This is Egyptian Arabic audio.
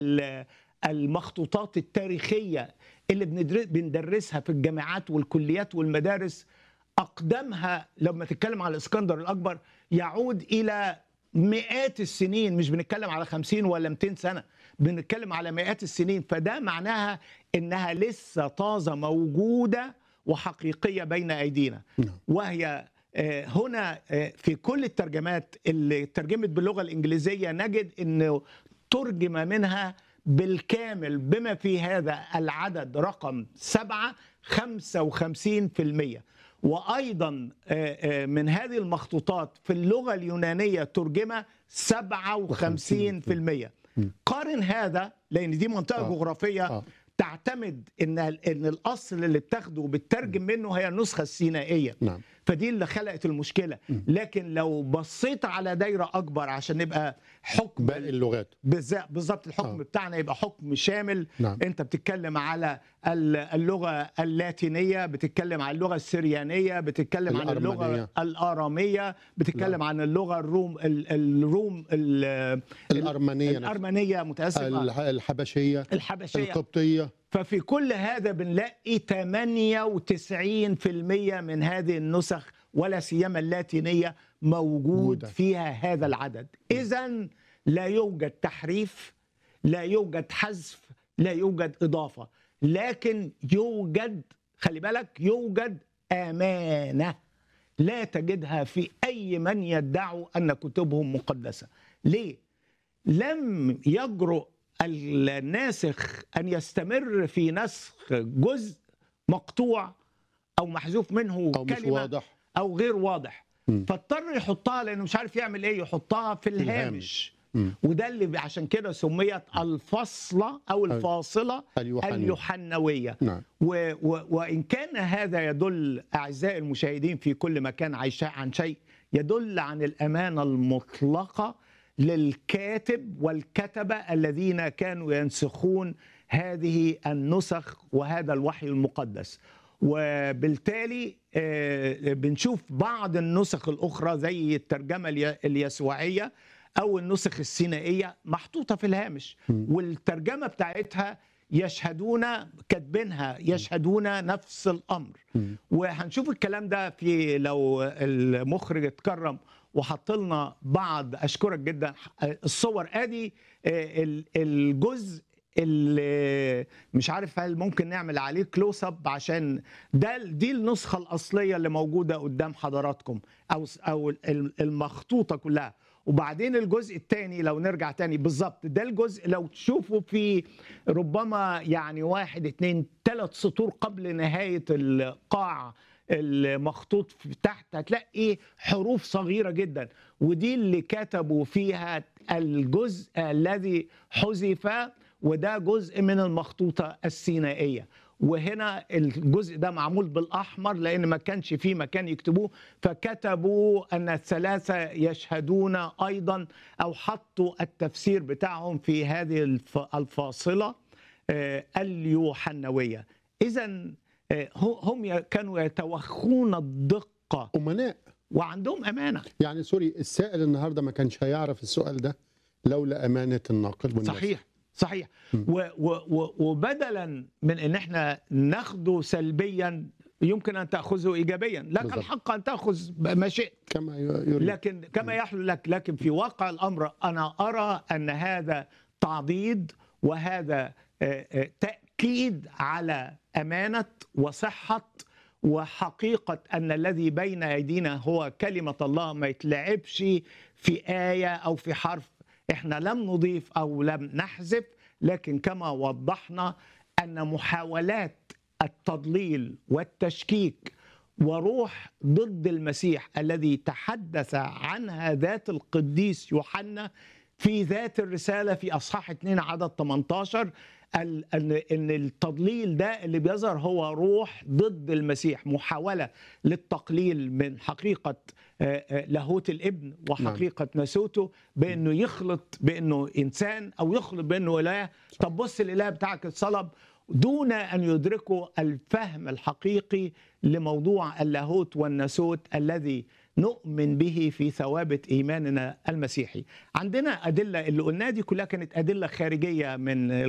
ال- المخطوطات التاريخيه اللي بندر- بندرسها في الجامعات والكليات والمدارس اقدمها لما تتكلم على الاسكندر الاكبر يعود الى مئات السنين مش بنتكلم على 50 ولا 200 سنه بنتكلم على مئات السنين فده معناها انها لسه طازه موجوده وحقيقيه بين ايدينا نعم. وهي آه، هنا آه، في كل الترجمات اللي ترجمت باللغه الانجليزيه نجد انه ترجم منها بالكامل بما في هذا العدد رقم سبعة 55% وأيضا آه، آه، من هذه المخطوطات في اللغة اليونانية ترجمة 57% قارن هذا لأن دي منطقة آه. جغرافية آه. تعتمد ان ان الاصل اللي بتاخده وبتترجم منه هي النسخه السينائيه نعم فدي اللي خلقت المشكله لكن لو بصيت على دايره اكبر عشان نبقى حكم باقي اللغات بالز- بالظبط الحكم آه. بتاعنا يبقى حكم شامل نعم. انت بتتكلم على ال- اللغه اللاتينيه بتتكلم عن اللغه السريانيه بتتكلم عن اللغه الأرمنية. الاراميه بتتكلم عن اللغه الروم ال- الروم ال- الأرمنية نفسها. الارمنيه متاسف الح- الحبشية الحبشيه القبطية ففي كل هذا بنلاقي 98% من هذه النسخ ولا سيما اللاتينية موجود موجودة. فيها هذا العدد إذا لا يوجد تحريف لا يوجد حذف لا يوجد إضافة لكن يوجد خلي بالك يوجد أمانة لا تجدها في أي من يدعوا أن كتبهم مقدسة ليه؟ لم يجرؤ الناسخ ان يستمر في نسخ جزء مقطوع او محذوف منه أو مش كلمه واضح او غير واضح مم. فاضطر يحطها لانه مش عارف يعمل ايه يحطها في الهامش. الهامش مم. وده اللي عشان كده سميت الفصله او الفاصله اليوحنية اليوحنويه نعم و و وإن كان هذا يدل أعزائي المشاهدين في كل مكان عيشاء عن شيء يدل عن الأمانة المطلقة للكاتب والكتبة الذين كانوا ينسخون هذه النسخ وهذا الوحي المقدس وبالتالي آه، بنشوف بعض النسخ الأخرى زي الترجمة الي- اليسوعية أو النسخ السينائية محطوطة في الهامش والترجمة بتاعتها يشهدون كاتبينها يشهدون نفس الامر مم. وهنشوف الكلام ده في لو المخرج اتكرم وحط لنا بعض اشكرك جدا الصور ادي آه، ال- الجزء اللي مش عارف هل ممكن نعمل عليه كلوز اب عشان ده دي النسخه الاصليه اللي موجوده قدام حضراتكم او او المخطوطه كلها وبعدين الجزء الثاني لو نرجع تاني بالظبط ده الجزء لو تشوفوا في ربما يعني واحد اتنين ثلاث سطور قبل نهاية القاع المخطوط في تحت هتلاقي حروف صغيرة جدا ودي اللي كتبوا فيها الجزء الذي حذف وده جزء من المخطوطة السينائية وهنا الجزء ده معمول بالاحمر لان ما كانش فيه مكان يكتبوه فكتبوا ان الثلاثه يشهدون ايضا او حطوا التفسير بتاعهم في هذه الف- الفاصله آه، اليوحنويه اذا هم ي- كانوا يتوخون الدقه أمناء وعندهم امانه يعني سوري السائل النهارده ما كانش هيعرف السؤال ده لولا أمانة الناقل والناس صحيح صحيح و و و وبدلا من ان احنا ناخده سلبيا يمكن ان تاخذه ايجابيا لك بالظبط. الحق ان تاخذ ما شئت كما يريد لكن كما يحلو لك لكن في واقع الامر انا ارى ان هذا تعضيد وهذا آه، آه، تاكيد على امانه وصحه وحقيقه ان الذي بين ايدينا هو كلمه الله ما يتلعبش في ايه او في حرف احنا لم نضيف او لم نحذف لكن كما وضحنا ان محاولات التضليل والتشكيك وروح ضد المسيح الذي تحدث عنها ذات القديس يوحنا في ذات الرسالة في أصحاح 2 عدد 18 ال- ان ان التضليل ده اللي بيظهر هو روح ضد المسيح محاوله للتقليل من حقيقه آه، آه، لاهوت الابن وحقيقه ناسوته بانه يخلط بانه انسان او يخلط بانه اله طب بص الاله بتاعك اتصلب دون ان يدركوا الفهم الحقيقي لموضوع اللاهوت والناسوت الذي نؤمن به في ثوابت ايماننا المسيحي عندنا ادله اللي قلناها دي كلها كانت ادله خارجيه من